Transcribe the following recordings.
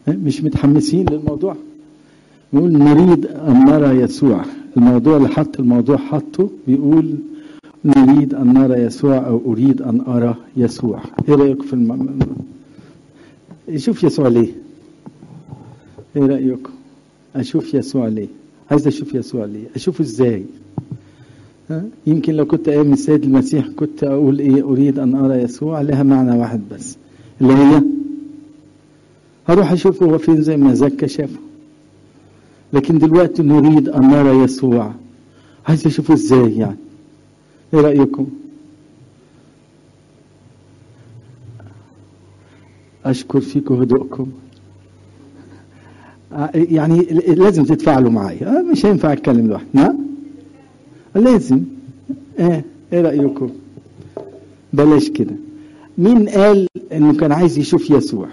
مش متحمسين للموضوع نقول نريد أن نرى يسوع الموضوع اللي حط الموضوع حطه بيقول نريد أن نرى يسوع أو أريد أن أرى يسوع إيه رأيك في الم... شوف يسوع ليه إيه رأيكم أشوف يسوع ليه عايز أشوف يسوع ليه أشوفه إزاي ها؟ يمكن لو كنت أيام السيد المسيح كنت أقول إيه أريد أن أرى يسوع لها معنى واحد بس اللي هي هروح أشوفه هو فين زي ما زكى شافه لكن دلوقتي نريد أن نرى يسوع عايز أشوفه إزاي يعني إيه رأيكم أشكر فيكم هدوءكم يعني لازم تتفاعلوا معايا مش هينفع أتكلم لوحدي نعم لازم ايه ايه رأيكم بلاش كده مين قال انه كان عايز يشوف يسوع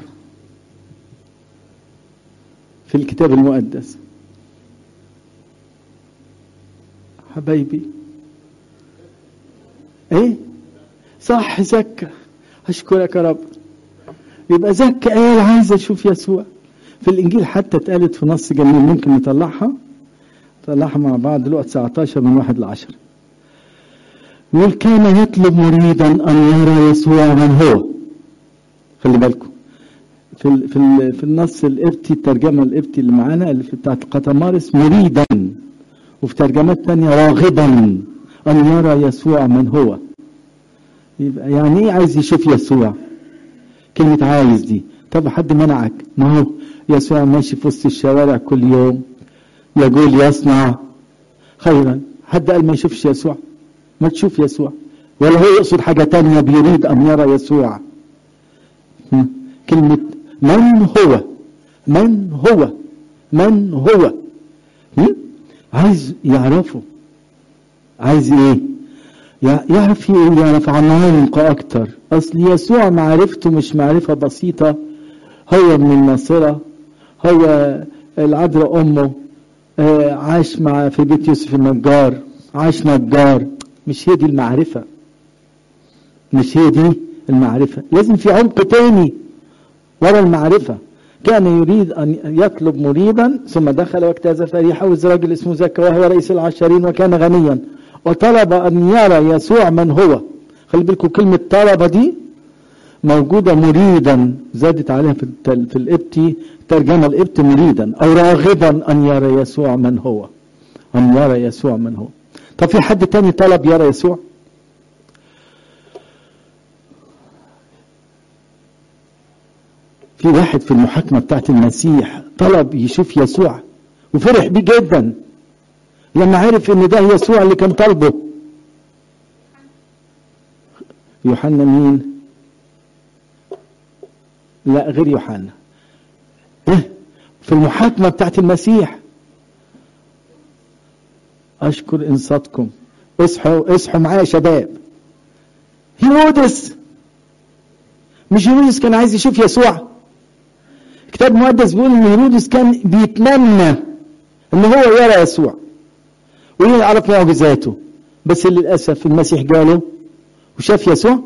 في الكتاب المقدس حبايبي ايه صح زكى اشكرك يا رب يبقى زكى قال عايز اشوف يسوع في الانجيل حتى اتقالت في نص جميل ممكن نطلعها نطلعها مع بعض دلوقتي 19 من واحد لعشرة يقول كان يطلب مريدا ان يرى يسوع من هو خلي بالكم في ال في ال في النص القبطي الترجمه القبطي اللي معانا اللي في بتاعت القطمارس مريدا وفي ترجمات تانية راغبا ان يرى يسوع من هو يبقى يعني ايه عايز يشوف يسوع كلمة عايز دي طب حد منعك ما هو يسوع ماشي في وسط الشوارع كل يوم يقول يصنع خيرا حد قال ما يشوفش يسوع ما تشوف يسوع ولا هو يقصد حاجة تانية بيريد أن يرى يسوع كلمة من هو من هو من هو عايز يعرفه عايز ايه يعرف ايه يعرف عن عمق اكتر اصل يسوع معرفته مش معرفة بسيطة هو من الناصرة هو العذراء امه عاش مع في بيت يوسف النجار عاش نجار مش هي دي المعرفة مش هي دي المعرفة لازم في عمق تاني ورا المعرفة كان يريد أن يطلب مريدا ثم دخل واجتاز فريحة وإذ رجل اسمه زكا وهو رئيس العشرين وكان غنيا وطلب أن يرى يسوع من هو خلي بالكم كلمة طلب دي موجودة مريدا زادت عليها في في القبطي ترجمة القبط مريدا أو راغبا أن يرى يسوع من هو أن يرى يسوع من هو طب في حد تاني طلب يرى يسوع في واحد في المحاكمة بتاعت المسيح طلب يشوف يسوع وفرح بيه جدا لما عرف ان ده يسوع اللي كان طالبه يوحنا مين لا غير يوحنا إيه؟ في المحاكمة بتاعت المسيح أشكر إنصاتكم اصحوا اصحوا معايا يا شباب هيرودس مش هيرودس كان عايز يشوف يسوع الكتاب المقدس بيقول ان هيرودس كان بيتمنى ان هو يرى يسوع ويعرف معجزاته بس للاسف المسيح جاله وشاف يسوع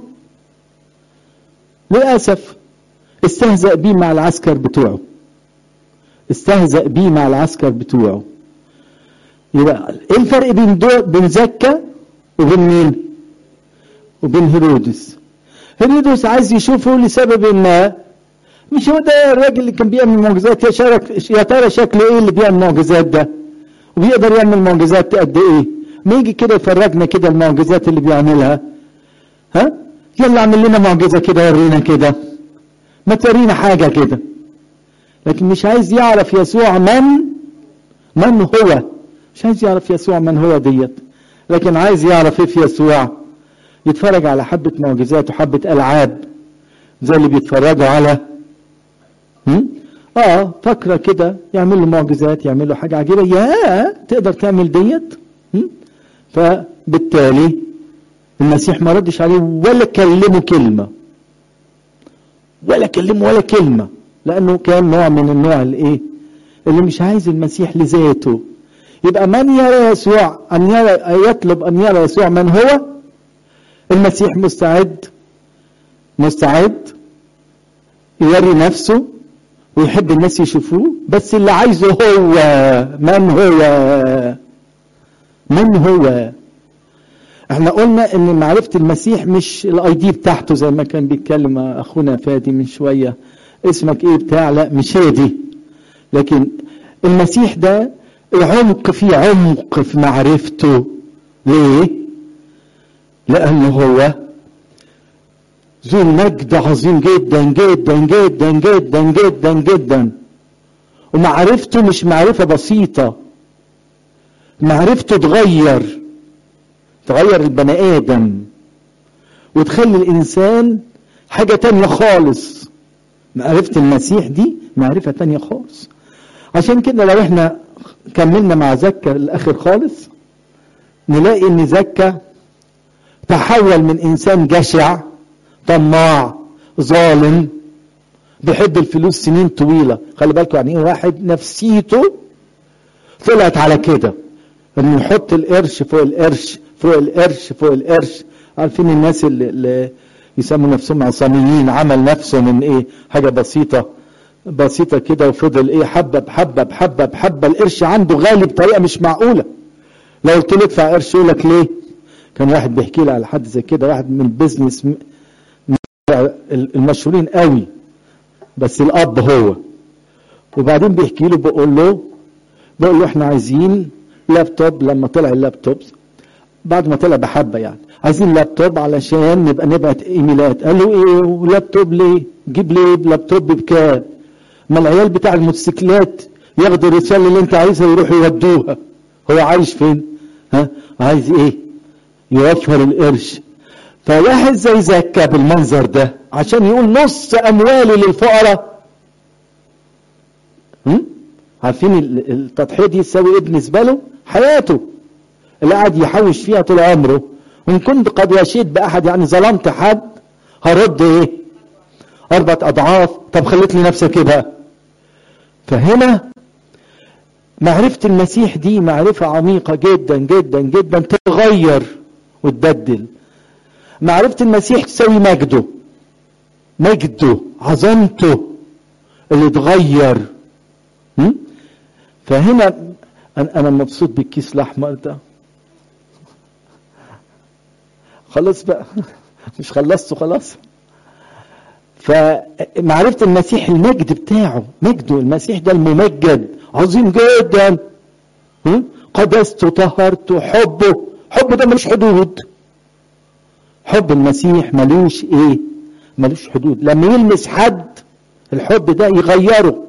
للاسف استهزأ بيه مع العسكر بتوعه استهزأ بيه مع العسكر بتوعه يبقى ايه الفرق بين دو بين زكا وبين مين وبين هيرودس هيرودس عايز يشوفه لسبب ما مش هو ده الراجل اللي كان بيعمل معجزات يا شارك يا ترى شكله ايه اللي بيعمل معجزات ده وبيقدر يعمل معجزات قد ايه ما يجي كده يفرجنا كده المعجزات اللي بيعملها ها يلا اعمل لنا معجزه كده ورينا كده ما تورينا حاجه كده لكن مش عايز يعرف يسوع من من هو مش عايز يعرف يسوع من هو ديت لكن عايز يعرف ايه في يسوع يتفرج على حبة معجزات وحبة ألعاب زي اللي بيتفرجوا على هم؟ اه فكرة كده يعمل له معجزات يعمل له حاجة عجيبة يا تقدر تعمل ديت هم؟ فبالتالي المسيح ما ردش عليه ولا كلمه كلمة ولا كلمه ولا كلمة لأنه كان نوع من النوع الايه اللي مش عايز المسيح لذاته يبقى من يرى يسوع أن يرى يطلب أن يرى يسوع من هو المسيح مستعد مستعد يوري نفسه ويحب الناس يشوفوه بس اللي عايزه هو من هو من هو احنا قلنا ان معرفة المسيح مش الاي دي بتاعته زي ما كان بيتكلم اخونا فادي من شوية اسمك ايه بتاع لا مش هي دي لكن المسيح ده عمق في عمق في معرفته ليه لانه هو ذو مجد عظيم جدا جدا جدا جدا جدا جدا ومعرفته مش معرفة بسيطة معرفته تغير تغير البني آدم وتخلي الإنسان حاجة تانية خالص معرفة المسيح دي معرفة تانية خالص عشان كده لو احنا كملنا مع زكا الآخر خالص نلاقي ان زكا تحول من إنسان جشع طماع ظالم بيحب الفلوس سنين طويلة خلي بالكم يعني ايه واحد نفسيته طلعت على كده انه يحط القرش فوق القرش فوق القرش فوق القرش عارفين الناس اللي, اللي يسموا نفسهم عصاميين عمل نفسه من ايه حاجة بسيطة بسيطة كده وفضل ايه حبة بحبة بحبة بحبة القرش عنده غالي بطريقة مش معقولة لو قلت له ادفع قرش يقول لك ليه كان واحد بيحكي لي على حد زي كده واحد من البيزنس المشهورين قوي بس الاب هو وبعدين بيحكي له بقول له بقول له احنا عايزين لابتوب لما طلع اللابتوب بعد ما طلع بحبه يعني عايزين لابتوب علشان نبقى نبعت ايميلات قال له ايه لابتوب ليه جيب لي لابتوب بكام ما العيال بتاع الموتوسيكلات ياخدوا الرساله اللي انت عايزها ويروحوا يودوها هو عايش فين ها عايز ايه يوفر القرش فواحد زي زكا بالمنظر ده عشان يقول نص اموالي للفقراء عارفين التضحيه دي تساوي ايه بالنسبه له حياته اللي قاعد يحوش فيها طول عمره وان كنت قد وشيت باحد يعني ظلمت حد هرد ايه اربع اضعاف طب خليت لي نفسك ايه بقى فهنا معرفة المسيح دي معرفة عميقة جدا جدا جدا تغير وتبدل معرفة المسيح تساوي مجده مجده عظمته اللي اتغير فهنا انا مبسوط بالكيس الاحمر ده خلاص بقى مش خلصته خلاص فمعرفة المسيح المجد بتاعه مجده المسيح ده الممجد عظيم جدا قدسته طهرته حبه حبه ده ملوش حدود حب المسيح ملوش ايه ملوش حدود لما يلمس حد الحب ده يغيره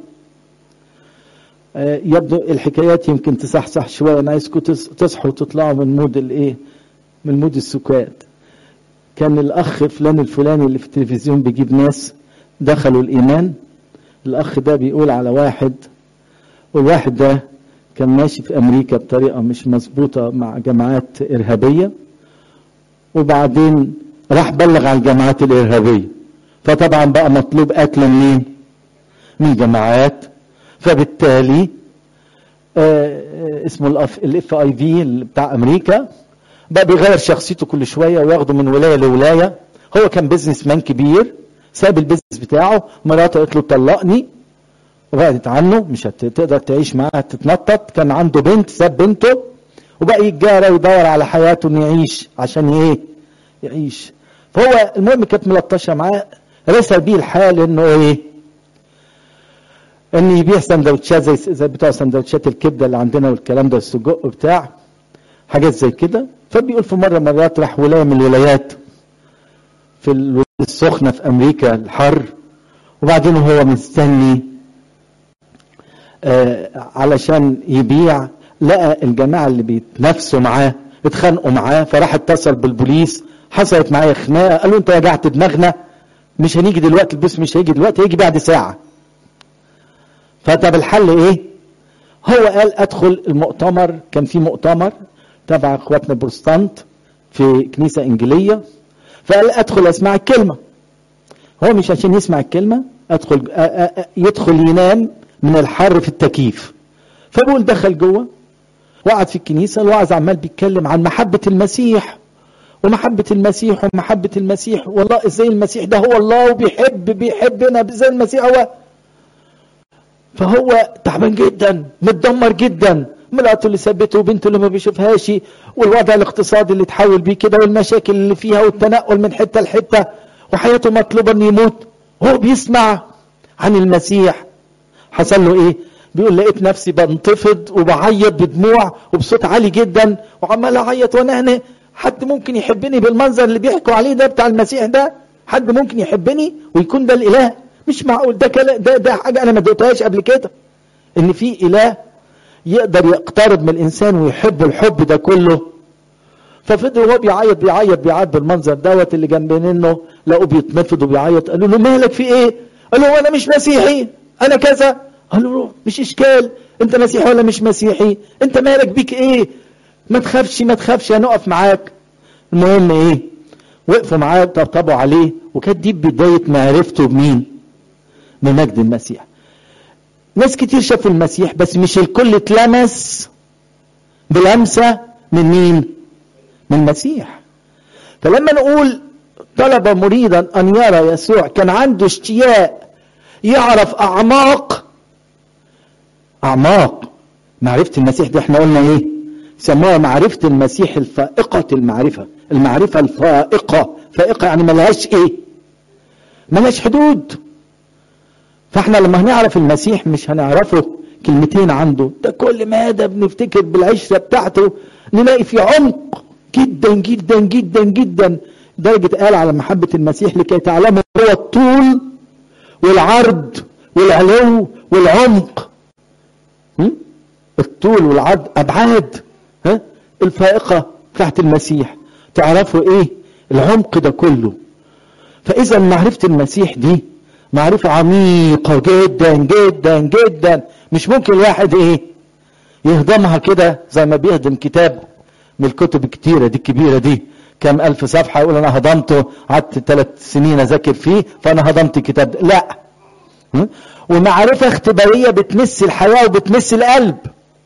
آه يبدو الحكايات يمكن تصحصح شويه انا عايزكم تصحوا وتطلعوا من مود الايه من مود السكات كان الاخ فلان الفلاني اللي في التلفزيون بيجيب ناس دخلوا الايمان الاخ ده بيقول على واحد والواحد ده كان ماشي في امريكا بطريقه مش مظبوطه مع جماعات ارهابيه وبعدين راح بلغ على الجماعات الارهابيه فطبعا بقى مطلوب قتل مين من الجماعات فبالتالي آه اسمه الاف اي في بتاع امريكا بقى بيغير شخصيته كل شويه وياخده من ولايه لولايه هو كان بيزنس مان كبير ساب البيزنس بتاعه مراته قالت له طلقني وبعدت عنه مش هتقدر تعيش معاه تتنطط كان عنده بنت ساب بنته وبقى يتجارى ويدور على حياته انه يعيش عشان ايه يعيش فهو المهم كانت ملطشه معاه رسل بيه الحال انه ايه ان يبيع سندوتشات زي زي بتوع سندوتشات الكبده اللي عندنا والكلام ده السجق وبتاع حاجات زي كده فبيقول في مره مرات راح ولايه من الولايات في الولايات السخنه في امريكا الحر وبعدين هو مستني آه علشان يبيع لقى الجماعه اللي بيتنافسوا معاه اتخانقوا معاه فراح اتصل بالبوليس حصلت معايا خناقه قال له انت وجعت دماغنا مش هنيجي دلوقتي البوليس مش هيجي دلوقتي هيجي بعد ساعه فطب الحل ايه هو قال ادخل المؤتمر كان في مؤتمر تبع اخواتنا البروتستانت في كنيسه انجيليه فقال ادخل اسمع الكلمه هو مش عشان يسمع الكلمه ادخل يدخل ينام من الحر في التكييف فبقول دخل جوه وقعد في الكنيسه الواعظ عمال بيتكلم عن محبه المسيح ومحبة المسيح ومحبة المسيح والله ازاي المسيح ده هو الله وبيحب بيحبنا ازاي المسيح هو فهو تعبان جدا متدمر جدا مراته اللي سابته وبنته اللي ما بيشوفهاش والوضع الاقتصادي اللي اتحول بيه كده والمشاكل اللي فيها والتنقل من حته لحته وحياته مطلوبه انه يموت هو بيسمع عن المسيح حصل له ايه بيقول لقيت نفسي بنتفض وبعيط بدموع وبصوت عالي جدا وعمال اعيط وانا هنا حد ممكن يحبني بالمنظر اللي بيحكوا عليه ده بتاع المسيح ده حد ممكن يحبني ويكون ده الاله مش معقول ده كلا ده ده حاجه انا ما دقتهاش قبل كده ان في اله يقدر يقترب من الانسان ويحب الحب ده كله ففضل هو بيعيط بيعيط بيعيط بالمنظر دوت اللي جنب منه لقوه بيتنفض وبيعيط قالوا له مالك في ايه؟ قال له انا مش مسيحي انا كذا قالوا له مش اشكال انت مسيحي ولا مش مسيحي انت مالك بيك ايه ما تخافش ما تخافش هنقف معاك المهم ايه وقفوا معاه طبطبوا عليه وكانت دي بدايه معرفته بمين بمجد المسيح ناس كتير شافوا المسيح بس مش الكل اتلمس بلمسه من مين من المسيح فلما نقول طلب مريدا ان يرى يسوع كان عنده اشتياق يعرف اعماق اعماق معرفه المسيح دي احنا قلنا ايه سموها معرفه المسيح الفائقه المعرفه المعرفه الفائقه فائقه يعني ملهاش ايه ملهاش حدود فاحنا لما هنعرف المسيح مش هنعرفه كلمتين عنده ده كل ما ده بنفتكر بالعشره بتاعته نلاقي في عمق جدا جدا جدا جدا درجة قال على محبة المسيح لكي تعلموا هو الطول والعرض والعلو والعمق م? الطول والعرض أبعاد ها؟ الفائقة بتاعت المسيح تعرفوا ايه العمق ده كله فإذا معرفة المسيح دي معرفة عميقة جدا جدا جدا مش ممكن الواحد ايه يهضمها كده زي ما بيهضم كتاب من الكتب الكتيرة دي الكبيرة دي كام ألف صفحة يقول أنا هضمته قعدت ثلاث سنين أذاكر فيه فأنا هضمت الكتاب ده لا م? ومعرفة اختبارية بتمس الحياة وبتمس القلب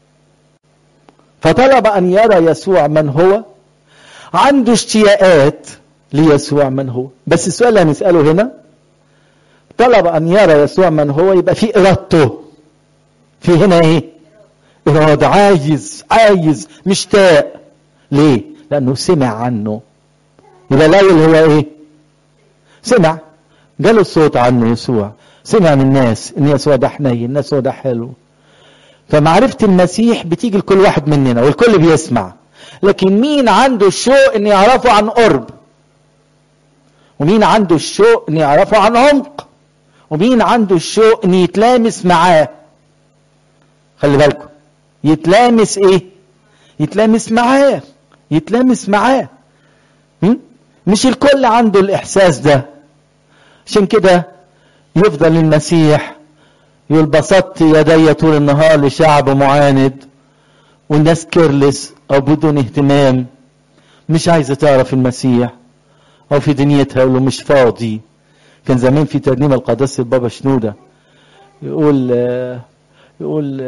فطلب أن يرى يسوع من هو عنده اشتياقات ليسوع من هو بس السؤال اللي هنسأله هنا طلب أن يرى يسوع من هو يبقى في إرادته في هنا إيه إرادة عايز عايز مشتاق ليه لأنه سمع عنه يبقى لاول هو إيه سمع جاله الصوت عنه يسوع سمع من الناس ان يسوع ده حنين الناس هو ده حلو فمعرفة المسيح بتيجي لكل واحد مننا والكل بيسمع لكن مين عنده الشوق ان يعرفه عن قرب ومين عنده الشوق ان يعرفه عن عمق ومين عنده الشوق ان يتلامس معاه خلي بالكم يتلامس ايه يتلامس معاه يتلامس معاه م? مش الكل عنده الاحساس ده عشان كده يفضل المسيح يقول بسطت يدي طول النهار لشعب معاند والناس كيرلس او بدون اهتمام مش عايزه تعرف المسيح او في دنيتها يقولوا مش فاضي كان زمان في ترنيمه القداسه البابا شنوده يقول يقول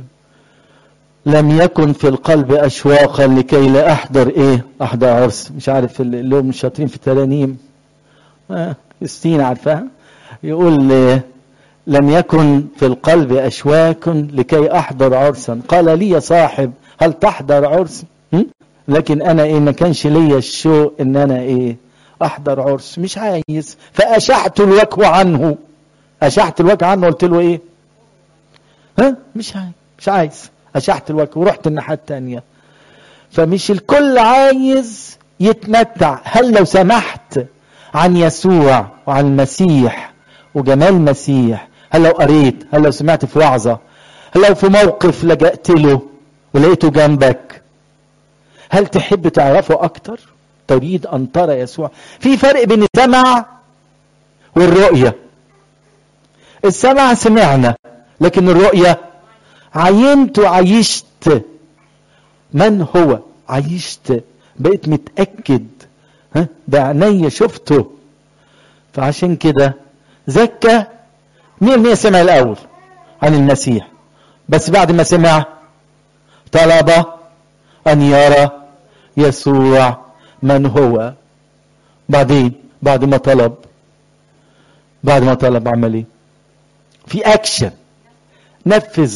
لم يكن في القلب اشواقا لكي لا احضر ايه احضر عرس مش عارف اللي هم شاطرين في الترانيم آه ستين عارفاها يقول لم يكن في القلب أشواك لكي أحضر عرسا قال لي يا صاحب هل تحضر عرس لكن أنا إيه ما كانش ليا الشوق إن أنا إيه أحضر عرس مش عايز فأشعت الوجه عنه أشعت الوجه عنه قلت له إيه ها مش عايز مش عايز أشعت الوجه ورحت الناحية التانية فمش الكل عايز يتمتع هل لو سمحت عن يسوع وعن المسيح وجمال المسيح هل لو قريت هل لو سمعت في وعظة هل لو في موقف لجأت له ولقيته جنبك هل تحب تعرفه أكتر تريد أن ترى يسوع في فرق بين السمع والرؤية السمع سمعنا لكن الرؤية عينت وعيشت من هو عيشت بقيت متأكد ها بعيني شفته فعشان كده زكى مية المية سمع الأول عن المسيح بس بعد ما سمع طلب أن يرى يسوع من هو بعدين بعد ما طلب بعد ما طلب عمل ايه في اكشن نفذ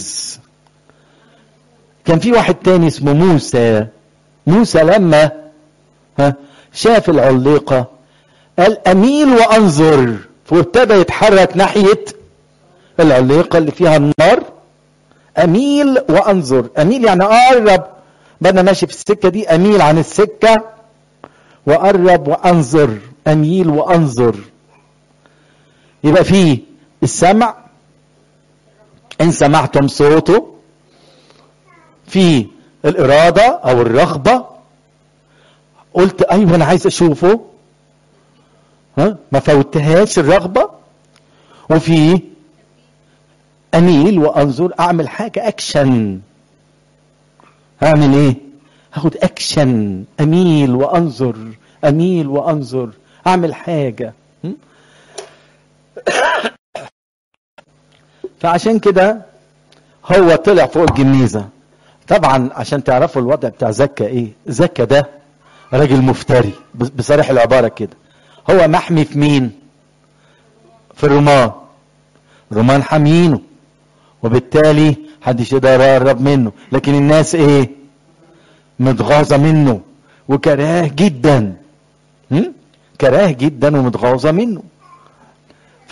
كان في واحد تاني اسمه موسى موسى لما ها شاف العليقة قال أميل وأنظر فابتدى يتحرك ناحية العليقة اللي فيها النار أميل وأنظر أميل يعني أقرب بدنا ماشي في السكة دي أميل عن السكة وأقرب وأنظر أميل وأنظر يبقى في السمع إن سمعتم صوته في الإرادة أو الرغبة قلت أيوه أنا عايز أشوفه ها ما فوتهاش الرغبة وفي أميل وأنظر أعمل حاجة أكشن هعمل إيه؟ هاخد أكشن أميل وأنظر أميل وأنظر أعمل حاجة م? فعشان كده هو طلع فوق الجميزة طبعا عشان تعرفوا الوضع بتاع زكا ايه زكا ده راجل مفتري بصريح العبارة كده هو محمي في مين في الرومان رومان حامينه وبالتالي محدش يقدر يقرب منه لكن الناس ايه متغاظة منه وكراه جدا م? كراه جدا ومتغاظة منه ف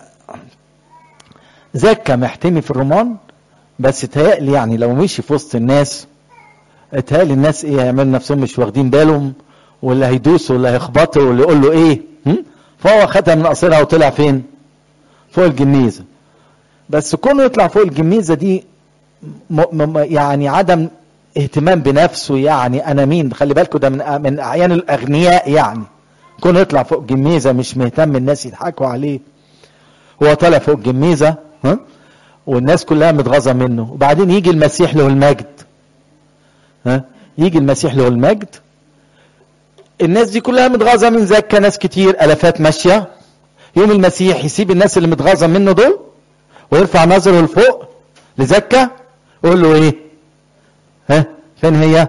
زكا محتمي في الرومان بس تهيألي يعني لو مشي في وسط الناس اتهيألي الناس ايه هيعملوا نفسهم مش واخدين بالهم واللي هيدوسوا واللي هيخبطوا واللي يقول له ايه هم؟ فهو خدها من قصيرها وطلع فين فوق الجميزة بس كونه يطلع فوق الجميزة دي م م يعني عدم اهتمام بنفسه يعني انا مين خلي بالكم ده من من اعيان الاغنياء يعني كونه يطلع فوق الجميزة مش مهتم الناس يضحكوا عليه هو طالع فوق الجميزة ها والناس كلها متغاظة منه وبعدين يجي المسيح له المجد ها يجي المسيح له المجد الناس دي كلها متغاظة من زكا ناس كتير الافات ماشية يوم المسيح يسيب الناس اللي متغاظة منه دول ويرفع نظره لفوق لزكا ويقول له ايه ها فين هي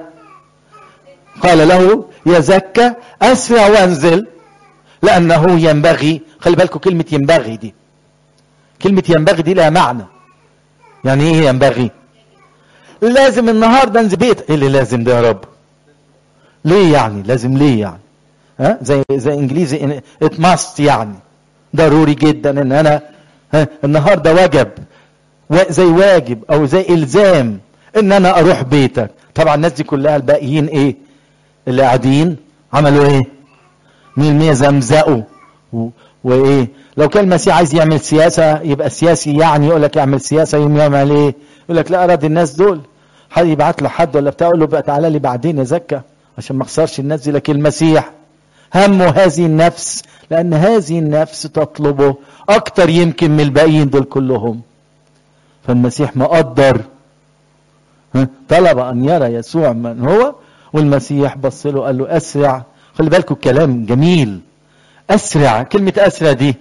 قال له يا زكا اسرع وانزل لانه ينبغي خلي بالكم كلمة ينبغي دي كلمة ينبغي دي لها معنى يعني ايه ينبغي لازم النهارده انزل بيت ايه اللي لازم ده يا رب ليه يعني لازم ليه يعني ها زي زي انجليزي ات ماست يعني ضروري جدا ان انا ها النهارده وجب زي واجب او زي الزام ان انا اروح بيتك طبعا الناس دي كلها الباقيين ايه اللي قاعدين عملوا ايه مين مية زمزقوا و... وايه لو كان المسيح عايز يعمل سياسة يبقى سياسي يعني يقول لك يعمل سياسة يوم يعمل ايه يقول لك لا اراد الناس دول حد يبعت له حد ولا بتاع يقول له بقى تعالى لي بعدين يا زكا عشان ما اخسرش الناس دي لكن المسيح همه هذه النفس لان هذه النفس تطلبه اكتر يمكن من الباقيين دول كلهم فالمسيح مقدر طلب ان يرى يسوع من هو والمسيح بص له قال له اسرع خلي بالكم الكلام جميل اسرع كلمة اسرع دي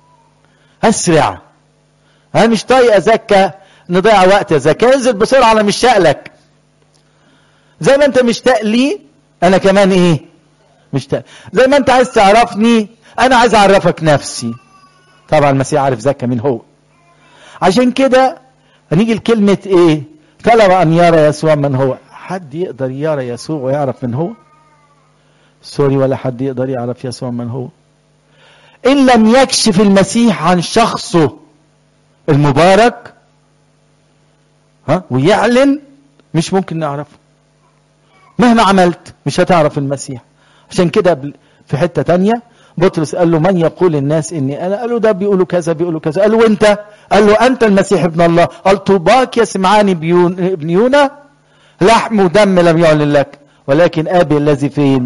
اسرع انا مش طايق ازكى نضيع وقت يا زكى انزل بسرعة انا مشتاق لك زي ما انت مشتاق لي انا كمان ايه مشتاق زي ما انت عايز تعرفني انا عايز اعرفك نفسي طبعا المسيح عارف زكى مين هو عشان كده هنيجي لكلمة ايه طلب ان يرى يسوع من هو حد يقدر يرى يسوع ويعرف من هو سوري ولا حد يقدر يعرف يسوع من هو ان لم يكشف المسيح عن شخصه المبارك ها ويعلن مش ممكن نعرفه مهما عملت مش هتعرف المسيح عشان كده في حتة تانية بطرس قال له من يقول الناس اني انا قالوا ده بيقولوا كذا بيقولوا كذا قال له وانت قال له انت المسيح ابن الله قال طوباك يا سمعان ابن يونا لحم ودم لم يعلن لك ولكن ابي الذي فين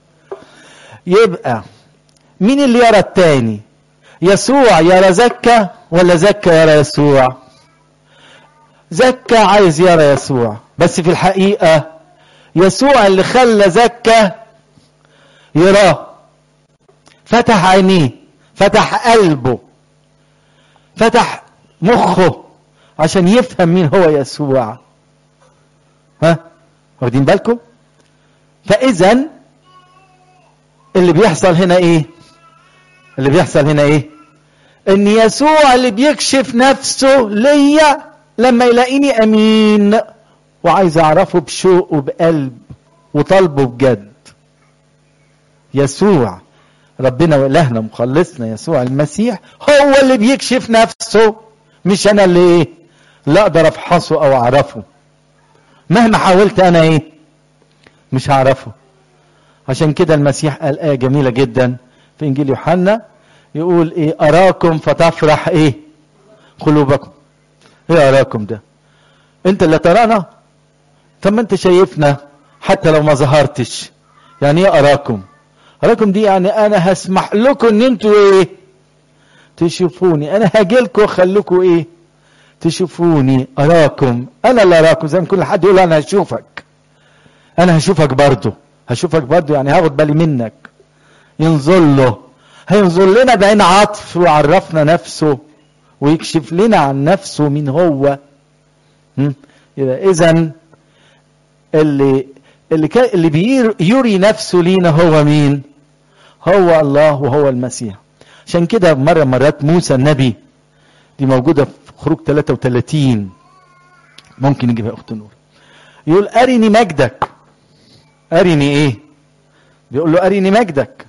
يبقى مين اللي يرى التاني يسوع يرى زكا ولا زكا يرى يسوع زكا عايز يرى يسوع بس في الحقيقة يسوع اللي خلى زكا يراه فتح عينيه فتح قلبه فتح مخه عشان يفهم مين هو يسوع ها واخدين بالكم فاذا اللي بيحصل هنا ايه اللي بيحصل هنا ايه ان يسوع اللي بيكشف نفسه ليا لما يلاقيني امين وعايز اعرفه بشوق وبقلب وطالبه بجد يسوع ربنا والهنا مخلصنا يسوع المسيح هو اللي بيكشف نفسه مش انا اللي ايه لا اقدر افحصه او اعرفه مهما حاولت انا ايه مش هعرفه عشان كده المسيح قال ايه جميله جدا في انجيل يوحنا يقول ايه اراكم فتفرح ايه قلوبكم ايه اراكم ده انت اللي ترانا طب ما انت شايفنا حتى لو ما ظهرتش يعني ايه اراكم اراكم دي يعني انا هسمح لكم ان انتوا ايه تشوفوني انا هاجيلكم واخليكم ايه تشوفوني اراكم انا اللي اراكم زي ما كل حد يقول انا هشوفك انا هشوفك برضه هشوفك برضه يعني هاخد بالي منك ينظر له هينظر لنا بعين عطف ويعرفنا نفسه ويكشف لنا عن نفسه مين هو يبقى اذا اللي اللي كان اللي بيري نفسه لينا هو مين هو الله وهو المسيح عشان كده مرة مرات موسى النبي دي موجودة في خروج 33 ممكن نجيبها أخت نور يقول أرني مجدك أرني إيه بيقول له أرني مجدك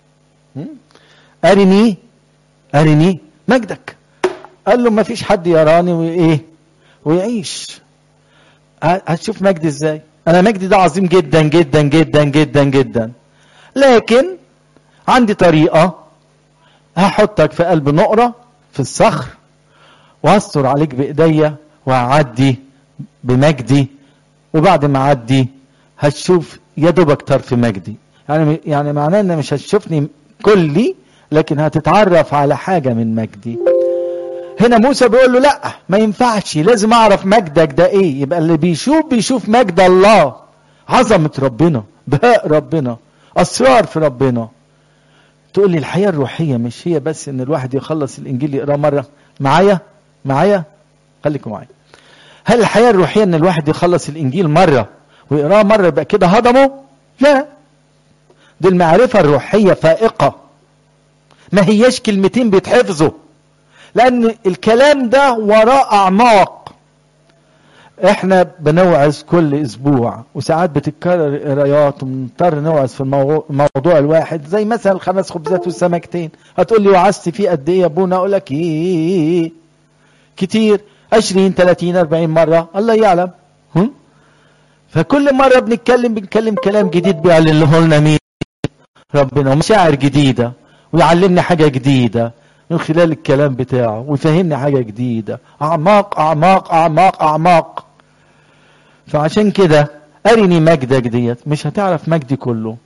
أرني أرني مجدك قال له ما فيش حد يراني وإيه ويعيش هتشوف مجدي إزاي أنا مجدي ده عظيم جدا جدا جدا جدا جدا لكن عندي طريقة هحطك في قلب نقرة في الصخر وهستر عليك بإيديا وهعدي بمجدي وبعد ما أعدي هتشوف يا دوبك طرف مجدي يعني يعني معناه ان مش هتشوفني كلي لكن هتتعرف على حاجة من مجدي هنا موسى بيقول له لا ما ينفعش لازم اعرف مجدك ده ايه يبقى اللي بيشوف بيشوف مجد الله عظمة ربنا بهاء ربنا اسرار في ربنا تقول لي الحياة الروحية مش هي بس ان الواحد يخلص الانجيل يقراه مرة معايا معايا خليكم معايا هل الحياة الروحية ان الواحد يخلص الانجيل مرة ويقراه مرة يبقى كده هضمه لا دي المعرفة الروحية فائقة ما هياش كلمتين بيتحفظوا لان الكلام ده وراه اعماق احنا بنوعظ كل اسبوع وساعات بتتكرر قرايات وبنضطر نوعظ في الموضوع الواحد زي مثلا الخمس خبزات والسمكتين هتقول لي وعظت فيه قد ايه يا ابونا اقول لك ايه كتير 20 30 40 مره الله يعلم هم؟ فكل مره بنتكلم بنتكلم كلام جديد بيعلنه لنا مين ربنا ومشاعر جديده ويعلمني حاجه جديده من خلال الكلام بتاعه ويفهمني حاجة جديدة أعماق أعماق أعماق أعماق فعشان كده أرني مجدك ديت مش هتعرف مجدي كله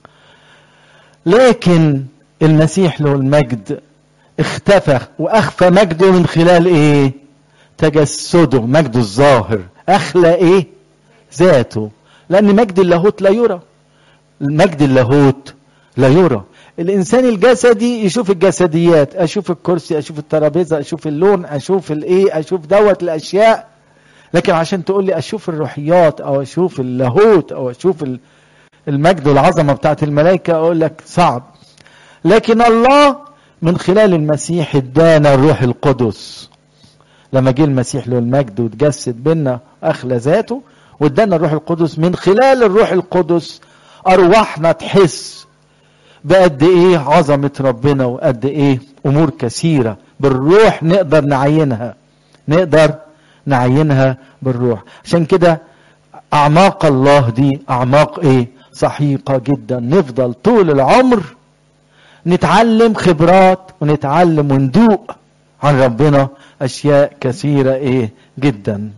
لكن المسيح له المجد اختفى وأخفى مجده من خلال إيه تجسده مجده الظاهر أخلى إيه ذاته لأن مجد اللاهوت لا يرى مجد اللاهوت لا يرى الانسان الجسدي يشوف الجسديات اشوف الكرسي اشوف الترابيزه اشوف اللون اشوف الايه اشوف دوت الاشياء لكن عشان تقول لي اشوف الروحيات او اشوف اللاهوت او اشوف المجد والعظمه بتاعت الملائكه اقول لك صعب لكن الله من خلال المسيح ادانا الروح القدس لما جه المسيح له المجد وتجسد بينا اخلى ذاته وادانا الروح القدس من خلال الروح القدس ارواحنا تحس بقد ايه عظمة ربنا وقد ايه امور كثيرة بالروح نقدر نعينها نقدر نعينها بالروح عشان كده اعماق الله دي اعماق ايه صحيقة جدا نفضل طول العمر نتعلم خبرات ونتعلم وندوق عن ربنا اشياء كثيرة ايه جدا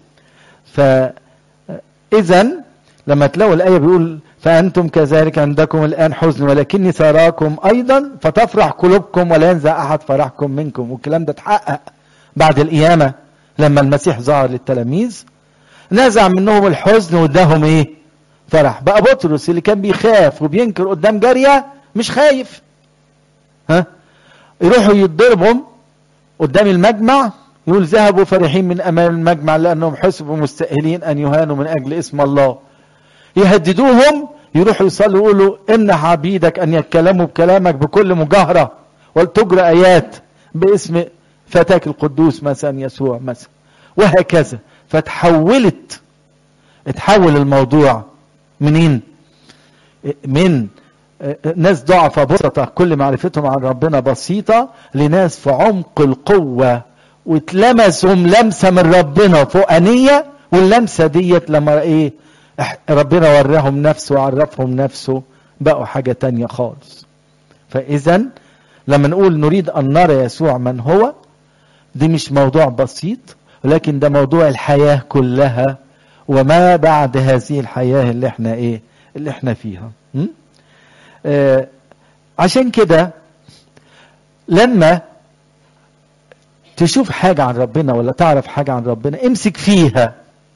فاذا لما تلاقوا الايه بيقول فأنتم كذلك عندكم الآن حزن ولكني ساراكم أيضا فتفرح قلوبكم ولا ينزع أحد فرحكم منكم والكلام ده اتحقق بعد القيامة لما المسيح ظهر للتلاميذ نزع منهم الحزن واداهم ايه فرح بقى بطرس اللي كان بيخاف وبينكر قدام جارية مش خايف ها يروحوا يتضربهم قدام المجمع يقول ذهبوا فرحين من امام المجمع لانهم حسبوا مستاهلين ان يهانوا من اجل اسم الله يهددوهم يروحوا يصلوا يقولوا امنح عبيدك ان يتكلموا بكلامك بكل مجاهرة ولتجرى ايات باسم فتاك القدوس مثلا يسوع مثلا وهكذا فتحولت اتحول الموضوع منين من ناس ضعفة بسطة كل معرفتهم عن ربنا بسيطة لناس في عمق القوة واتلمسهم لمسة من ربنا فوقانية واللمسة ديت لما ايه ربنا وراهم نفسه وعرفهم نفسه بقوا حاجة تانية خالص فاذا لما نقول نريد ان نرى يسوع من هو دي مش موضوع بسيط ولكن ده موضوع الحياة كلها وما بعد هذه الحياة اللي احنا ايه اللي احنا فيها م? آه عشان كده لما تشوف حاجة عن ربنا ولا تعرف حاجة عن ربنا امسك فيها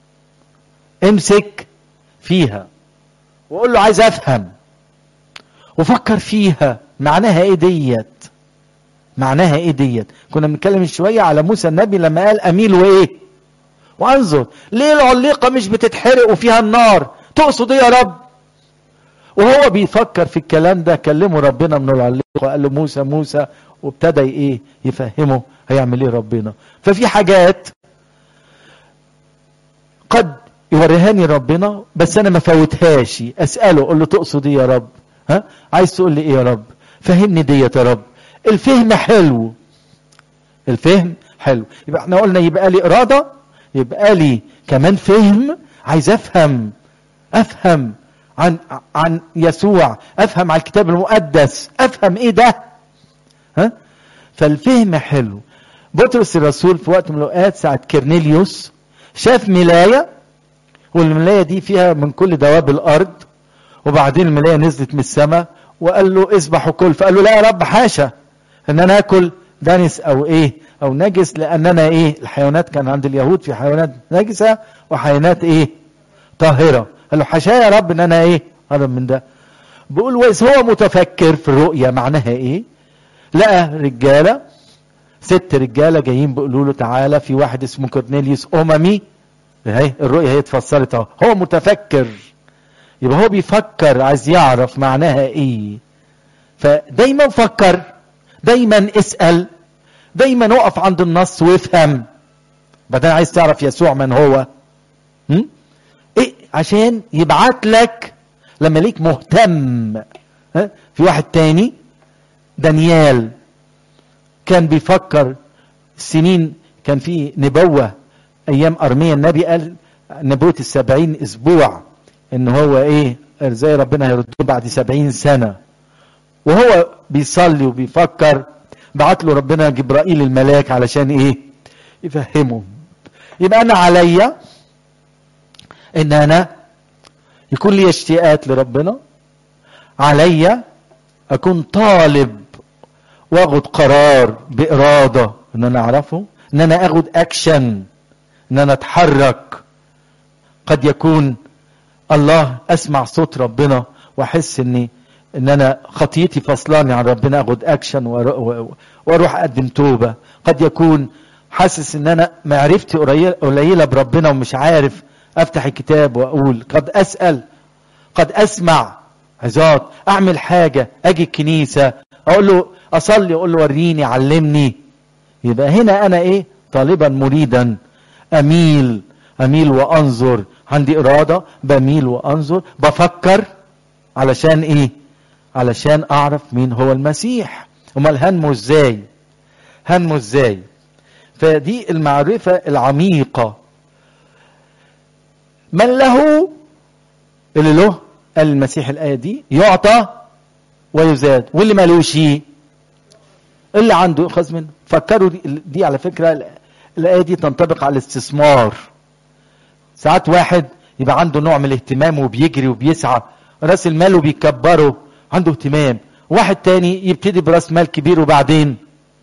امسك فيها وقول له عايز افهم وفكر فيها معناها ايه ديت معناها ايه ديت كنا بنتكلم شوية على موسى النبي لما قال اميل وايه وانظر ليه العليقة مش بتتحرق وفيها النار تقصد ايه يا رب وهو بيفكر في الكلام ده كلمه ربنا من العليقة وقال له موسى موسى وابتدى ايه يفهمه هيعمل ايه ربنا ففي حاجات قد يوريهاني ربنا بس انا ما فوتهاش اساله اقول له تقصد ايه يا رب ها عايز تقول لي ايه يا رب فهمني ديت يا رب الفهم حلو الفهم حلو يبقى احنا قلنا يبقى لي اراده يبقى لي كمان فهم عايز افهم افهم عن عن يسوع افهم عن الكتاب المقدس افهم ايه ده ها فالفهم حلو بطرس الرسول في وقت من الاوقات ساعه كرنيليوس شاف ملايه والملايه دي فيها من كل دواب الارض وبعدين الملايه نزلت من السماء وقال له اذبح وكل فقال له لا يا رب حاشا ان انا اكل دنس او ايه او نجس لاننا ايه الحيوانات كان عند اليهود في حيوانات نجسه وحيوانات ايه طاهره قال له حاشا يا رب ان انا ايه هذا من ده بيقول واذ هو متفكر في الرؤيا معناها ايه لقى رجاله ست رجاله جايين بيقولوا له تعالى في واحد اسمه كورنيليوس اممي اهي الرؤيا هي اتفسرت اهو هو متفكر يبقى هو بيفكر عايز يعرف معناها ايه فدايما فكر دايما اسال دايما اقف عند النص وافهم بعدين عايز تعرف يسوع من هو م? ايه عشان يبعت لك لما ليك مهتم ها؟ في واحد تاني دانيال كان بيفكر سنين كان في نبوة ايام ارميا النبي قال نبوة السبعين اسبوع ان هو ايه ازاي ربنا هيرده بعد سبعين سنة وهو بيصلي وبيفكر بعت له ربنا جبرائيل الملاك علشان ايه يفهمه يبقى انا عليا ان انا يكون لي اشتياقات لربنا عليا اكون طالب واخد قرار باراده ان انا اعرفه ان انا اخد اكشن ان انا اتحرك قد يكون الله اسمع صوت ربنا واحس اني ان انا خطيتي فصلاني عن ربنا اخد اكشن واروح اقدم توبه قد يكون حاسس ان انا معرفتي قليله بربنا ومش عارف افتح الكتاب واقول قد اسال قد اسمع عظات اعمل حاجه اجي الكنيسه اقول له اصلي اقول له وريني علمني يبقى هنا انا ايه طالبا مريدا اميل اميل وانظر عندي اراده بميل وانظر بفكر علشان ايه علشان اعرف مين هو المسيح امال هنمو ازاي هنمو ازاي فدي المعرفه العميقه من له اللي له قال المسيح الايه دي يعطى ويزاد واللي مالوش اللي عنده يؤخذ منه فكروا دي, دي على فكره الايه دي تنطبق على الاستثمار ساعات واحد يبقى عنده نوع من الاهتمام وبيجري وبيسعى راس المال وبيكبره عنده اهتمام واحد تاني يبتدي براس مال كبير وبعدين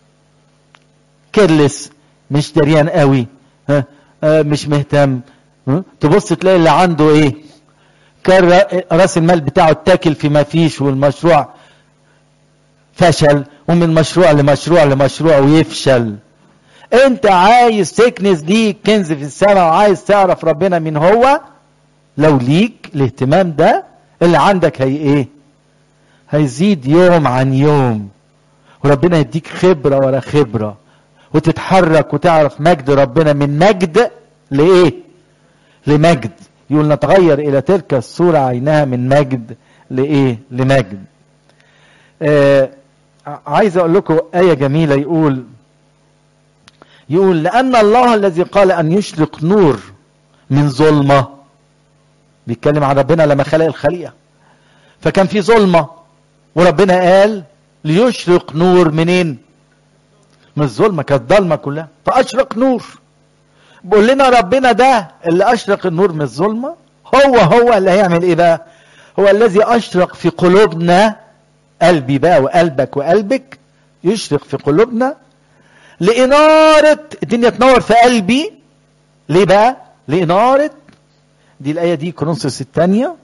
كيرلس مش دريان قوي ها آه مش مهتم ها؟ تبص تلاقي اللي عنده ايه كان راس المال بتاعه اتاكل في ما فيش والمشروع فشل ومن مشروع لمشروع لمشروع ويفشل انت عايز تكنز دي كنز في السماء وعايز تعرف ربنا مين هو لو ليك الاهتمام ده اللي عندك هي ايه هيزيد يوم عن يوم وربنا يديك خبرة ورا خبرة وتتحرك وتعرف مجد ربنا من مجد لايه لمجد يقول نتغير الى تلك الصورة عينها من مجد لايه لمجد آه عايز اقول لكم آية جميلة يقول يقول لأن الله الذي قال أن يشرق نور من ظلمة بيتكلم عن ربنا لما خلق الخليقة فكان في ظلمة وربنا قال ليشرق نور منين من الظلمة كانت ضلمة كلها فأشرق نور بيقول لنا ربنا ده اللي أشرق النور من الظلمة هو هو اللي هيعمل إيه بقى هو الذي أشرق في قلوبنا قلبي بقى وقلبك وقلبك يشرق في قلوبنا لإنارة الدنيا تنور في قلبي ليه بقى لإنارة دي الآية دي كورنثوس الثانية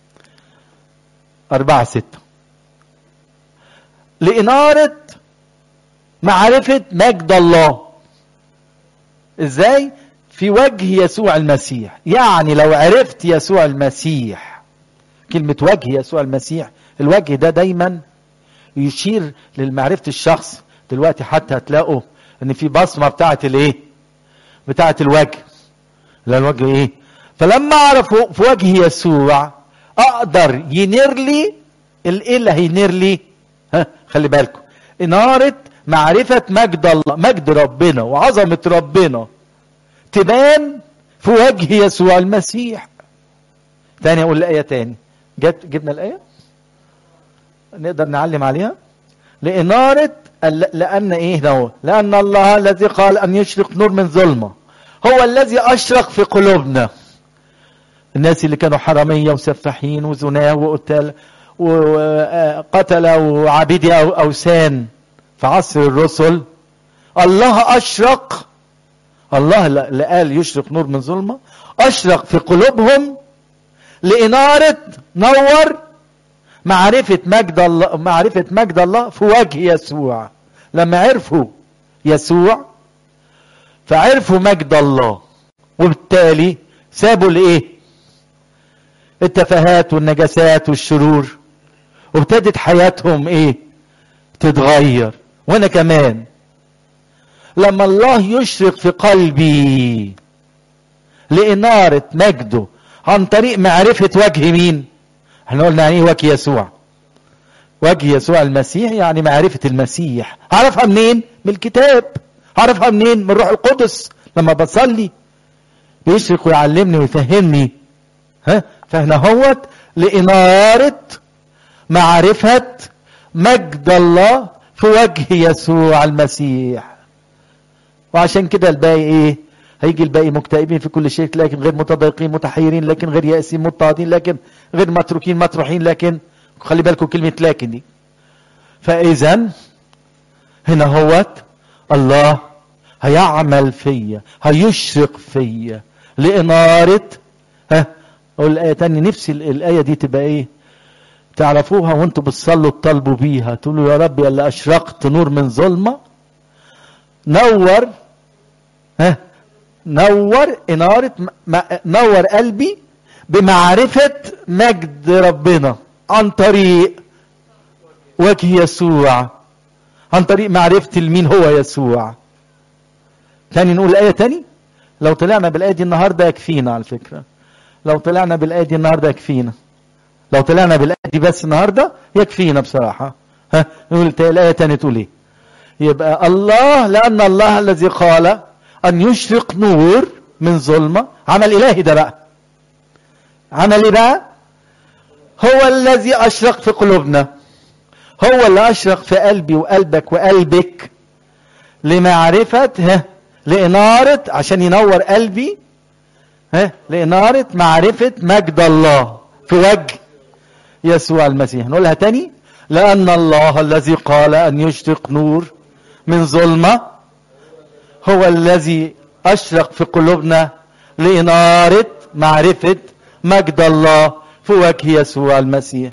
أربعة ستة لإنارة معرفة مجد الله إزاي في وجه يسوع المسيح يعني لو عرفت يسوع المسيح كلمة وجه يسوع المسيح الوجه ده دايما يشير لمعرفة الشخص دلوقتي حتى هتلاقوا ان في بصمة بتاعت الايه بتاعت الوجه لا الوجه ايه فلما اعرف في وجه يسوع اقدر ينير لي الايه اللي هينير لي ها خلي بالكم انارة معرفة مجد الله مجد ربنا وعظمة ربنا تبان في وجه يسوع المسيح تاني اقول الآية تاني جت جبنا الآية نقدر نعلم عليها لإنارة لأن إيه ده لأن الله الذي قال أن يشرق نور من ظلمة هو الذي أشرق في قلوبنا الناس اللي كانوا حرامية وسفاحين وزناه وقتال وقتل وعبيدي أو أوثان في عصر الرسل الله أشرق الله اللي قال يشرق نور من ظلمة أشرق في قلوبهم لإنارة نور معرفة مجد الله معرفة مجد الله في وجه يسوع لما عرفوا يسوع فعرفوا مجد الله وبالتالي سابوا الايه التفاهات والنجاسات والشرور وابتدت حياتهم ايه تتغير وانا كمان لما الله يشرق في قلبي لإنارة مجده عن طريق معرفة وجه مين احنا قلنا يعني ايه وجه يسوع وجه يسوع المسيح يعني معرفة المسيح عرفها منين من الكتاب عرفها منين من روح القدس لما بصلي بيشرق ويعلمني ويفهمني ها فاحنا هوت لإنارة معرفة مجد الله في وجه يسوع المسيح وعشان كده الباقي ايه هيجي الباقي مكتئبين في كل شيء لكن غير متضايقين متحيرين لكن غير يائسين مضطهدين لكن غير متروكين مطروحين لكن خلي بالكم كلمة لكن دي فإذا هنا هوت الله هيعمل فيا هيشرق فيا لإنارة ها أقول الآية تاني نفسي الآية دي تبقى إيه تعرفوها وانتوا بتصلوا تطالبوا بيها تقولوا يا رب يا اللي أشرقت نور من ظلمة نور ها نور إنارة نور قلبي بمعرفة مجد ربنا عن طريق وجه يسوع عن طريق معرفة المين هو يسوع تاني نقول الآية تاني لو طلعنا بالآية دي النهاردة يكفينا على فكرة لو طلعنا بالآية دي النهاردة يكفينا لو طلعنا بالآية دي بس النهاردة يكفينا بصراحة ها نقول الآية تاني تقول ايه يبقى الله لأن الله الذي قال أن يشرق نور من ظلمة عمل إلهي ده بقى عمل إيه بقى هو الذي أشرق في قلوبنا هو اللي أشرق في قلبي وقلبك وقلبك لمعرفة ها لإنارة عشان ينور قلبي ها لإنارة معرفة مجد الله في وجه يسوع المسيح نقولها تاني لأن الله الذي قال أن يشرق نور من ظلمة هو الذي أشرق في قلوبنا لإنارة معرفة مجد الله في وجه يسوع المسيح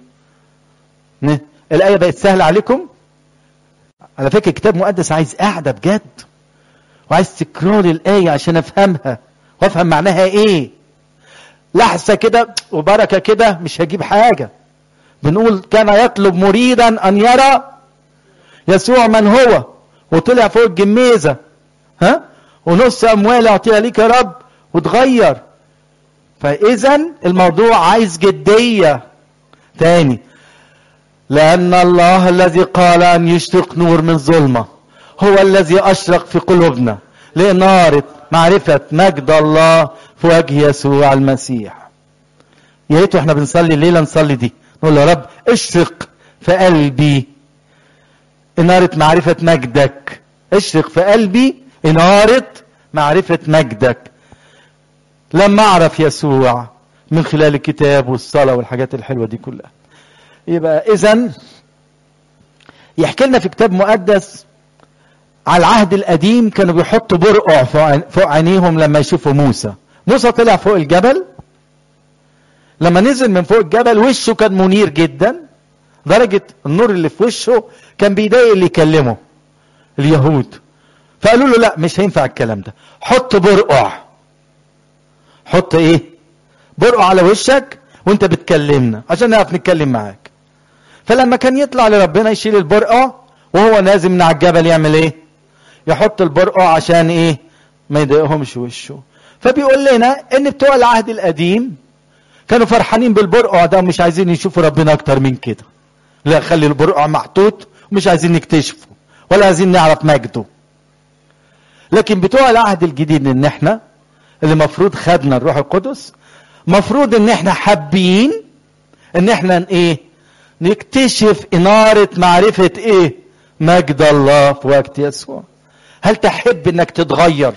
الآية بقت سهلة عليكم على فكرة كتاب مقدس عايز قاعدة بجد وعايز تكرار الآية عشان أفهمها وأفهم معناها إيه لحظة كده وبركة كده مش هجيب حاجة بنقول كان يطلب مريدا أن يرى يسوع من هو وطلع فوق الجميزة ها ونص اموالي اعطيها ليك يا رب وتغير فاذا الموضوع عايز جديه تاني لان الله الذي قال ان يشرق نور من ظلمه هو الذي اشرق في قلوبنا لاناره معرفه مجد الله في وجه يسوع المسيح يا ريت احنا بنصلي الليله نصلي دي نقول يا رب اشرق في قلبي اناره معرفه مجدك اشرق في قلبي اناره معرفه مجدك لما اعرف يسوع من خلال الكتاب والصلاه والحاجات الحلوه دي كلها يبقى اذا يحكي لنا في كتاب مقدس على العهد القديم كانوا بيحطوا برقع فوق عينيهم لما يشوفوا موسى موسى طلع فوق الجبل لما نزل من فوق الجبل وشه كان منير جدا درجة النور اللي في وشه كان بيضايق اللي يكلمه اليهود فقالوا له لا مش هينفع الكلام ده حط برقع حط ايه برقع على وشك وانت بتكلمنا عشان نعرف نتكلم معاك فلما كان يطلع لربنا يشيل البرقع وهو نازل من على الجبل يعمل ايه يحط البرقع عشان ايه ما يضايقهمش وشه فبيقول لنا ان بتوع العهد القديم كانوا فرحانين بالبرقع ده ومش عايزين يشوفوا ربنا اكتر من كده لا خلي البرقع محطوط ومش عايزين نكتشفه ولا عايزين نعرف مجده لكن بتوع العهد الجديد ان احنا اللي مفروض خدنا الروح القدس مفروض ان احنا حابين ان احنا ايه نكتشف انارة معرفة ايه مجد الله في وقت يسوع هل تحب انك تتغير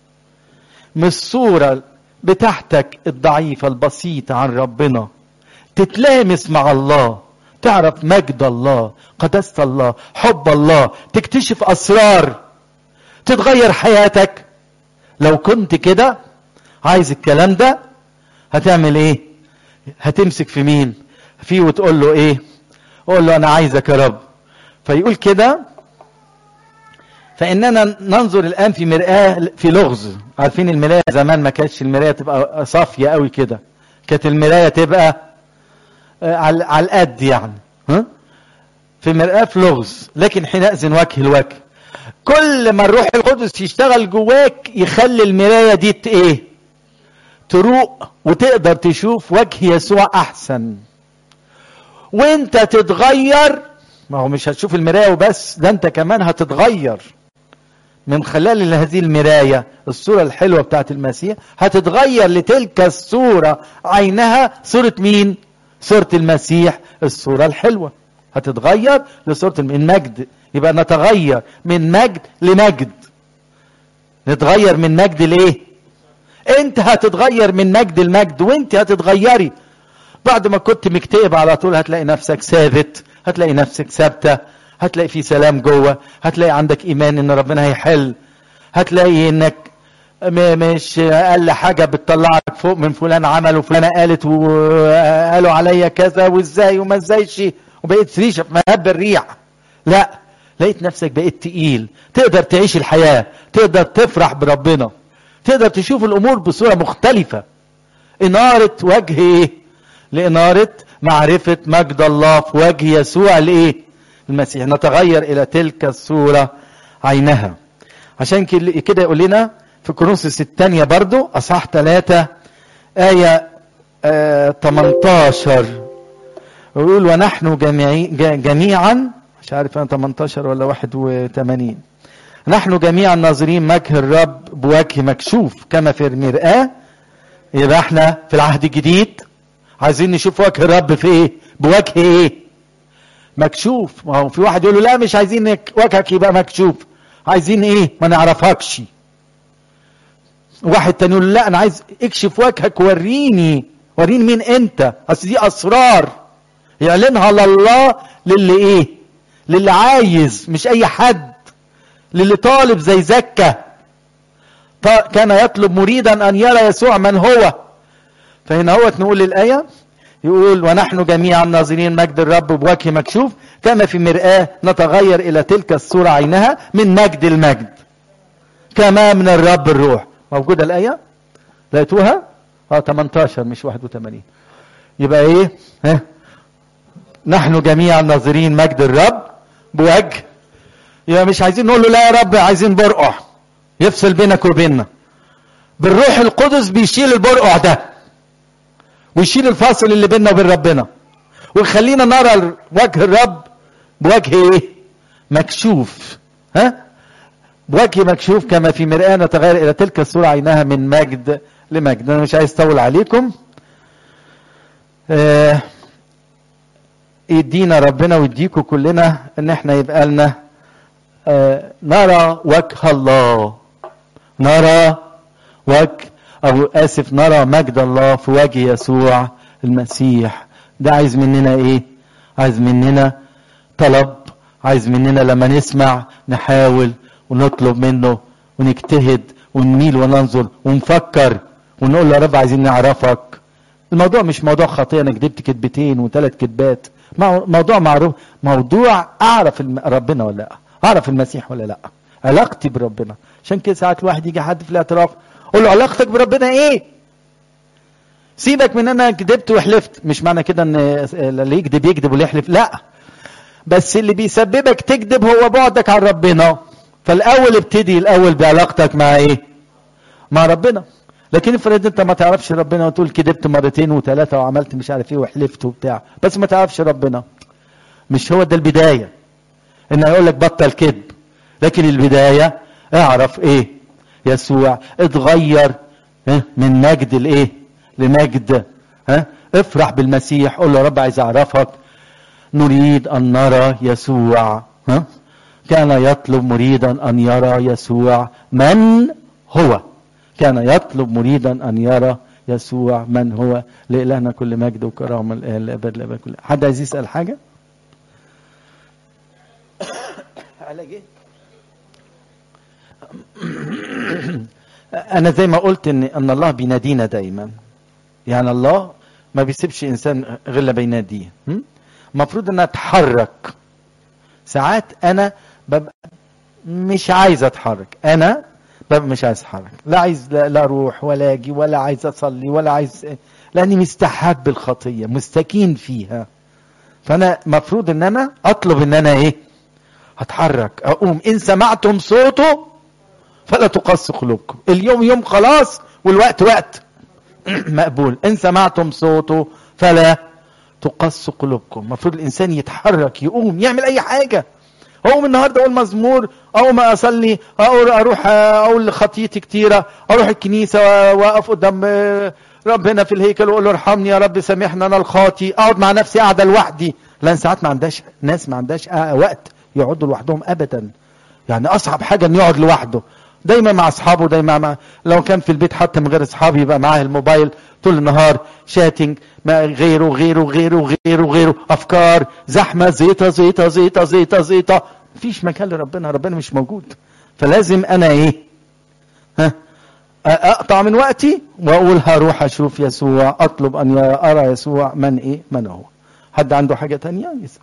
من الصورة بتاعتك الضعيفة البسيطة عن ربنا تتلامس مع الله تعرف مجد الله قداسة الله حب الله تكتشف أسرار تتغير حياتك لو كنت كده عايز الكلام ده هتعمل ايه هتمسك في مين فيه وتقول له ايه قول له انا عايزك يا رب فيقول كده فاننا ننظر الان في مرآة في لغز عارفين المراية زمان ما كانتش المراية تبقى صافية قوي كده كانت المراية تبقى على على القد يعني ها في مرآة في لغز لكن حينئذ وجه الوجه كل ما الروح القدس يشتغل جواك يخلي المراية دي ايه تروق وتقدر تشوف وجه يسوع احسن وانت تتغير ما هو مش هتشوف المراية وبس ده انت كمان هتتغير من خلال هذه المراية الصورة الحلوة بتاعت المسيح هتتغير لتلك الصورة عينها صورة مين صورة المسيح الصورة الحلوة هتتغير لصورة من مجد يبقى نتغير من مجد لمجد نتغير من مجد لايه انت هتتغير من مجد لمجد وانت هتتغيري بعد ما كنت مكتئب على طول هتلاقي نفسك ثابت هتلاقي نفسك ثابته هتلاقي في سلام جوه هتلاقي عندك ايمان ان ربنا هيحل هتلاقي انك مش اقل حاجه بتطلعك فوق من فلان عمل وفلانه قالت وقالوا عليا كذا وازاي وما ازايش وبقيت ريشه في مهب الريح لا لقيت نفسك بقيت تقيل تقدر تعيش الحياه تقدر تفرح بربنا تقدر تشوف الامور بصوره مختلفه اناره وجه ايه لاناره معرفه مجد الله في وجه يسوع الايه المسيح نتغير الى تلك الصوره عينها عشان كده يقول لنا في كورنثوس الثانيه برضو اصحاح 3 ايه آه 18 ويقول ونحن جميعي جميعا مش عارف انا 18 ولا 81 نحن جميعا ناظرين وجه الرب بوجه مكشوف كما في المرآة يبقى احنا في العهد الجديد عايزين نشوف وجه الرب في ايه بوجه ايه مكشوف ما هو في واحد يقول له لا مش عايزين وجهك يبقى مكشوف عايزين ايه ما نعرفكش واحد تاني يقول لا انا عايز اكشف وجهك وريني وريني مين انت اصل دي اسرار يعلنها لله للي ايه للي عايز مش اي حد للي طالب زي زكا كان يطلب مريدا ان يرى يسوع من هو فهنا هو نقول الايه يقول ونحن جميعا ناظرين مجد الرب بوجه مكشوف كما في مرآة نتغير إلى تلك الصورة عينها من مجد المجد كما من الرب الروح موجودة الآية لقيتوها اه 18 مش 81 يبقى ايه ها نحن جميعا ناظرين مجد الرب بوجه يبقى مش عايزين نقول له لا يا رب عايزين برقع يفصل بينك وبيننا بالروح القدس بيشيل البرقع ده ويشيل الفاصل اللي بيننا وبين ربنا ويخلينا نرى وجه الرب بوجه ايه مكشوف ها بوجه مكشوف كما في مرآة نتغير الى تلك الصورة عينها من مجد لمجد انا مش عايز اطول عليكم آه يدينا ربنا ويديكم كلنا ان احنا يبقى لنا آه نرى وجه الله نرى وجه او اسف نرى مجد الله في وجه يسوع المسيح ده عايز مننا ايه عايز مننا طلب عايز مننا لما نسمع نحاول ونطلب منه ونجتهد ونميل وننظر ونفكر ونقول له يا رب عايزين نعرفك الموضوع مش موضوع خطيه انا كدبت كدبتين وثلاث كدبات موضوع معروف موضوع اعرف ربنا ولا لا اعرف المسيح ولا لا علاقتي بربنا عشان كده ساعات الواحد يجي حد في الاعتراف قول له علاقتك بربنا ايه سيبك من انا كدبت وحلفت مش معنى كده ان اللي يكذب يكذب واللي يحلف لا بس اللي بيسببك تكذب هو بعدك عن ربنا فالاول ابتدي الاول بعلاقتك مع ايه مع ربنا لكن افرض انت ما تعرفش ربنا وتقول كدبت مرتين وثلاثه وعملت مش عارف ايه وحلفت وبتاع بس ما تعرفش ربنا مش هو ده البدايه ان يقول لك بطل كذب لكن البدايه اعرف ايه يسوع اتغير من مجد لايه لمجد ها افرح بالمسيح قول له يا رب عايز اعرفك نريد ان نرى يسوع ها كان يطلب مريدا ان يرى يسوع من هو كان يطلب مريدا ان يرى يسوع من هو لإلهنا كل مجد وكرامة الآن لأبد لأبد كل حد عايز يسأل حاجة؟ علاج ايه؟ أنا زي ما قلت إن أن الله بينادينا دايما يعني الله ما بيسيبش إنسان غير لما بيناديه المفروض إن أتحرك ساعات أنا ببقى مش عايز أتحرك أنا ببقى مش عايز أتحرك لا عايز لا, لا أروح ولا أجي ولا عايز أصلي ولا عايز لأني مستحب بالخطية مستكين فيها فأنا مفروض إن أنا أطلب إن أنا إيه هتحرك أقوم إن سمعتم صوته فلا تقص قلوبكم اليوم يوم خلاص والوقت وقت مقبول ان سمعتم صوته فلا تقص قلوبكم المفروض الانسان يتحرك يقوم يعمل اي حاجه اقوم النهارده اقول مزمور او ما اصلي او اروح اقول خطيتي كتيره اروح الكنيسه واقف قدام ربنا في الهيكل واقول له ارحمني يا رب سامحني انا الخاطي اقعد مع نفسي قاعده لوحدي لان ساعات ما عندهاش ناس ما عندهاش وقت يقعدوا لوحدهم ابدا يعني اصعب حاجه انه يقعد لوحده دايما مع اصحابه دايما مع لو كان في البيت حتى من غير اصحابه يبقى معاه الموبايل طول النهار شاتنج مع غيره غيره غيره غيره غيره افكار زحمه زيطه زيطه زيطه زيطه زيطه مفيش مكان لربنا ربنا مش موجود فلازم انا ايه ها اقطع من وقتي واقول هروح اشوف يسوع اطلب ان ارى يسوع من ايه من هو حد عنده حاجه تانية يسأل.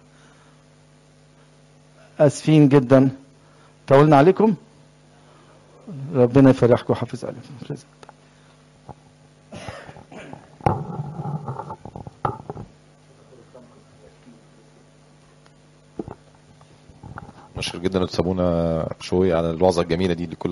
اسفين جدا طولنا عليكم ربنا يفرحكم ويحافظ عليكم مشكور جدا ان تسابونا شوية على الوعظة الجميلة دي اللي كلها